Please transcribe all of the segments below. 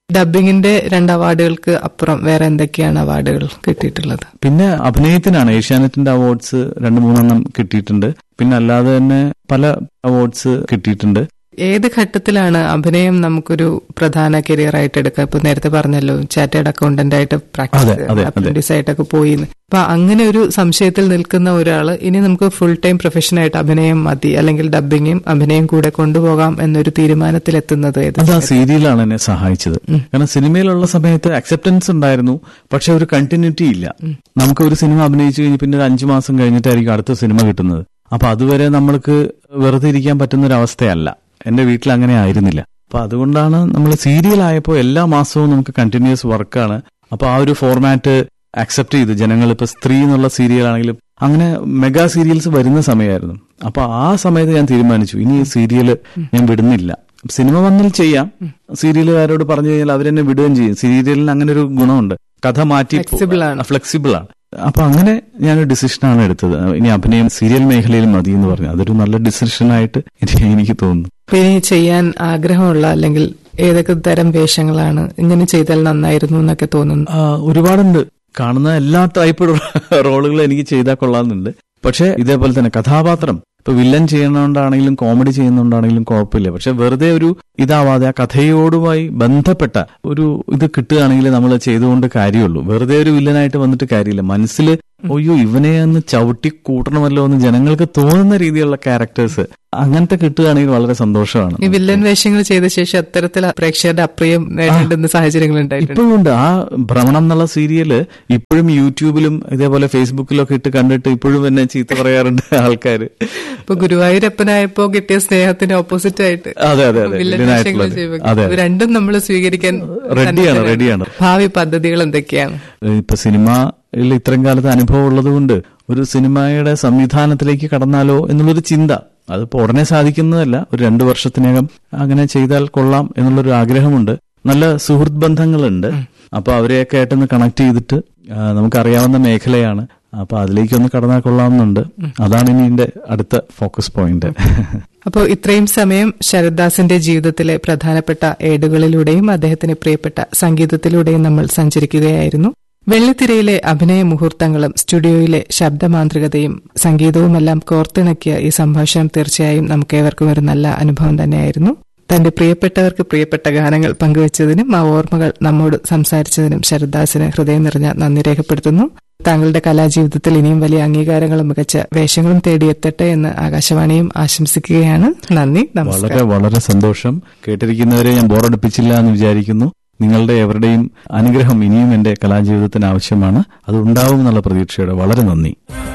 ഡബിങ്ങിന്റെ രണ്ട് അവാർഡുകൾക്ക് അപ്പുറം വേറെ എന്തൊക്കെയാണ് അവാർഡുകൾ കിട്ടിയിട്ടുള്ളത് പിന്നെ അഭിനയത്തിനാണ് ഏഷ്യാനെറ്റിന്റെ അവാർഡ്സ് രണ്ട് മൂന്നെണ്ണം കിട്ടിയിട്ടുണ്ട് പിന്നെ അല്ലാതെ തന്നെ പല അവാർഡ്സ് കിട്ടിയിട്ടുണ്ട് ഏത് ഘട്ടത്തിലാണ് അഭിനയം നമുക്കൊരു പ്രധാന കരിയർ ആയിട്ട് എടുക്കുക ഇപ്പൊ നേരത്തെ പറഞ്ഞല്ലോ ചാറ്റേഡ് അക്കൗണ്ടന്റ് ആയിട്ട് അതെ, പ്രാക്ടീസ് അതെ, അതെ. അപ്രന്റീസ് ആയിട്ടൊക്കെ പോയി എന്ന്. അപ്പൊ അങ്ങനെ ഒരു സംശയത്തിൽ നിൽക്കുന്ന ഒരാള് ഇനി നമുക്ക് ഫുൾ ടൈം പ്രൊഫഷനായിട്ട് അഭിനയം മതി അല്ലെങ്കിൽ ഡബിങ്ങും അഭിനയം കൂടെ കൊണ്ടുപോകാം എന്നൊരു തീരുമാനത്തിൽ എത്തുന്നത് ഏത് അത് ആ സീരിയലാണ് എന്നെ സഹായിച്ചത് കാരണം സിനിമയിലുള്ള സമയത്ത് അക്സെപ്റ്റൻസ് ഉണ്ടായിരുന്നു പക്ഷെ ഒരു കണ്ടിന്യൂറ്റി ഇല്ല നമുക്ക് ഒരു സിനിമ അഭിനയിച്ചു കഴിഞ്ഞ് പിന്നെ ഒരു അഞ്ചു മാസം കഴിഞ്ഞിട്ടായിരിക്കും അടുത്ത സിനിമ കിട്ടുന്നത് അപ്പൊ അതുവരെ നമ്മൾക്ക് വെറുതെ ഇരിക്കാൻ പറ്റുന്ന ഒരു അവസ്ഥയല്ല എന്റെ വീട്ടിൽ അങ്ങനെ ആയിരുന്നില്ല അപ്പൊ അതുകൊണ്ടാണ് നമ്മൾ സീരിയൽ ആയപ്പോൾ എല്ലാ മാസവും നമുക്ക് കണ്ടിന്യൂസ് വർക്കാണ് അപ്പൊ ആ ഒരു ഫോർമാറ്റ് അക്സെപ്റ്റ് ചെയ്ത് ജനങ്ങൾ ഇപ്പൊ സ്ത്രീ എന്നുള്ള സീരിയൽ ആണെങ്കിലും അങ്ങനെ മെഗാ സീരിയൽസ് വരുന്ന സമയമായിരുന്നു അപ്പൊ ആ സമയത്ത് ഞാൻ തീരുമാനിച്ചു ഇനി ഈ സീരിയൽ ഞാൻ വിടുന്നില്ല സിനിമ വന്നാൽ ചെയ്യാം സീരിയലുകാരോട് പറഞ്ഞു കഴിഞ്ഞാൽ അവരെന്നെ വിടുകയും ചെയ്യും സീരിയലിന് അങ്ങനെ ഒരു ഗുണമുണ്ട് കഥ മാറ്റി Flexible ആണ്. ഫ്ലെക്സിബിൾ ആണ് അപ്പൊ അങ്ങനെ ഞാനൊരു ഡിസിഷനാണ് എടുത്തത് ഇനി അഭിനയം സീരിയൽ മേഖലയിൽ മതി എന്ന് പറഞ്ഞു അതൊരു നല്ല ഡിസിഷനായിട്ട് എനിക്ക് തോന്നുന്നു അപ്പൊ ഇനി ചെയ്യാൻ ആഗ്രഹമുള്ള അല്ലെങ്കിൽ ഏതൊക്കെ തരം വേഷങ്ങളാണ് ഇങ്ങനെ ചെയ്താൽ നന്നായിരുന്നു എന്നൊക്കെ തോന്നുന്നു ആ, ഒരുപാടുണ്ട് കാണുന്ന എല്ലാ ടൈപ്പ് റോളുകളും എനിക്ക് ചെയ്താൽ കൊള്ളാമെന്നുണ്ട് പക്ഷെ ഇതേപോലെ തന്നെ കഥാപാത്രം ഇപ്പൊ വില്ലൻ ചെയ്യുന്നതുകൊണ്ടാണെങ്കിലും കോമഡി ചെയ്യുന്നതുകൊണ്ടാണെങ്കിലും കുഴപ്പമില്ല പക്ഷെ വെറുതെ ഒരു ഇതാവാതെ ആ കഥയോടുമായി ബന്ധപ്പെട്ട ഒരു ഇത് കിട്ടുകയാണെങ്കിൽ നമ്മൾ ചെയ്തുകൊണ്ട് കാര്യമുള്ളൂ വെറുതെ ഒരു വില്ലനായിട്ട് വന്നിട്ട് കാര്യമില്ല മനസ്സിൽ ഒയ്യോ ഇവനെ ഒന്ന് ചവിട്ടി കൂട്ടണമല്ലോ എന്ന് ജനങ്ങൾക്ക് തോന്നുന്ന രീതിയിലുള്ള ക്യാരക്ടേഴ്സ് അങ്ങനത്തെ കിട്ടുകയാണെങ്കിൽ വളരെ സന്തോഷമാണ് ഈ വില്ലൻ വേഷങ്ങൾ ചെയ്ത ശേഷം അത്തരത്തിൽ പ്രേക്ഷകരുടെ അപ്രിയം നേടേണ്ടുന്ന സാഹചര്യങ്ങൾ ഉണ്ടായിട്ടുണ്ട് ഇപ്പോഴും ഉണ്ട് ആ ഭ്രമണം എന്നുള്ള സീരിയല് ഇപ്പോഴും യൂട്യൂബിലും ഇതേപോലെ ഫേസ്ബുക്കിലും ഒക്കെ ഇട്ട് കണ്ടിട്ട് ഇപ്പോഴും എന്നെ ചീത്ത പറയാറുണ്ട് ആൾക്കാര് ഇപ്പൊ ഗുരുവായൂരപ്പനായപ്പോ കിട്ടിയ സ്നേഹത്തിന് ഓപ്പോസിറ്റ് ആയിട്ട് അതെ അതെ അതെ വില്ലൻ വില്ലനായിട്ടുള്ളത്. വേഷങ്ങൾ ചെയ്യുമ്പോൾ അതെ ഇത് രണ്ടും നമ്മൾ സ്വീകരിക്കാൻ റെഡിയാണ് സന്നദ്ധരാണ്. റെഡിയാണ് ഭാവി പദ്ധതികൾ എന്തൊക്കെയാണ് ഇപ്പൊ സിനിമയിൽ ഇത്രയും കാലത്ത് അനുഭവം ഉള്ളത് കൊണ്ട് ഒരു സിനിമയുടെ സംവിധാനത്തിലേക്ക് കടന്നാലോ എന്നുള്ളൊരു ചിന്ത അതിപ്പോ ഉടനെ സാധിക്കുന്നതല്ല ഒരു രണ്ടു വർഷത്തിനകം അങ്ങനെ ചെയ്താൽ കൊള്ളാം എന്നുള്ളൊരു ആഗ്രഹമുണ്ട് നല്ല സുഹൃത്ത് ബന്ധങ്ങളുണ്ട് അപ്പൊ അവരെയൊക്കെ ആയിട്ടൊന്ന് കണക്ട് ചെയ്തിട്ട് ആ, നമുക്കറിയാവുന്ന മേഖലയാണ് അപ്പൊ അതിലേക്കൊന്ന് കടന്നാൽ കൊള്ളാമെന്നുണ്ട് അതാണ് ഇനി എന്റെ അടുത്ത ഫോക്കസ് പോയിന്റ് അപ്പോൾ ഇത്രയും സമയം ശരത്ദാസിന്റെ ജീവിതത്തിലെ പ്രധാനപ്പെട്ട ഏടുകളിലൂടെയും അദ്ദേഹത്തിന് പ്രിയപ്പെട്ട സംഗീതത്തിലൂടെയും നമ്മൾ സഞ്ചരിക്കുകയായിരുന്നു വെള്ളിത്തിരയിലെ അഭിനയ മുഹൂർത്തങ്ങളും സ്റ്റുഡിയോയിലെ ശബ്ദമാന്ത്രികതയും സംഗീതവുമെല്ലാം കോർത്തിണക്കിയ ഈ സംഭാഷണം തീർച്ചയായും നമുക്കേവർക്കും ഒരു നല്ല അനുഭവം തന്നെയായിരുന്നു തന്റെ പ്രിയപ്പെട്ടവർക്ക് പ്രിയപ്പെട്ട ഗാനങ്ങൾ പങ്കുവച്ചതിനും ആ ഓർമ്മകൾ നമ്മോട് സംസാരിച്ചതിനും ശരത്ദാസിന് ഹൃദയം നിറഞ്ഞ നന്ദി രേഖപ്പെടുത്തുന്നു താങ്കളുടെ കലാജീവിതത്തിൽ ഇനിയും വലിയ അംഗീകാരങ്ങളും മികച്ച വേഷങ്ങളും തേടിയെത്തട്ടെ എന്ന് ആകാശവാണിയും ആശംസിക്കുകയാണ് നന്ദി നമസ്കാരം വളരെ വളരെ സന്തോഷം കേട്ടിരിക്കുന്നവരെ ഞാൻ ബോറടിപ്പിച്ചില്ല എന്ന് വിചാരിക്കുന്നു നിങ്ങളുടെ എവരുടെയും അനുഗ്രഹം ഇനിയും എന്റെ കലാജീവിതത്തിന് ആവശ്യമാണ് അത് ഉണ്ടാവും എന്നുള്ള പ്രതീക്ഷയോടെ വളരെ നന്ദി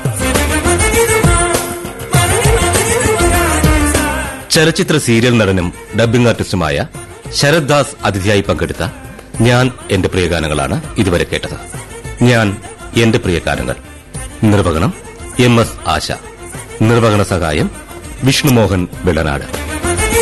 ചലച്ചിത്ര സീരിയൽ നടനും ഡബ്ബിംഗ് ആർട്ടിസ്റ്റുമായ ശരത് ദാസ് അതിഥിയായി പങ്കെടുത്ത ഞാൻ എന്റെ പ്രിയഗാനങ്ങളാണ് ഇതുവരെ കേട്ടത് ഞാൻ എന്റെ പ്രിയഗാനങ്ങൾ നിർവഹണം എം എസ് ആശ നിർവഹണ സഹായം വിഷ്ണുമോഹൻ വെള്ളനാട്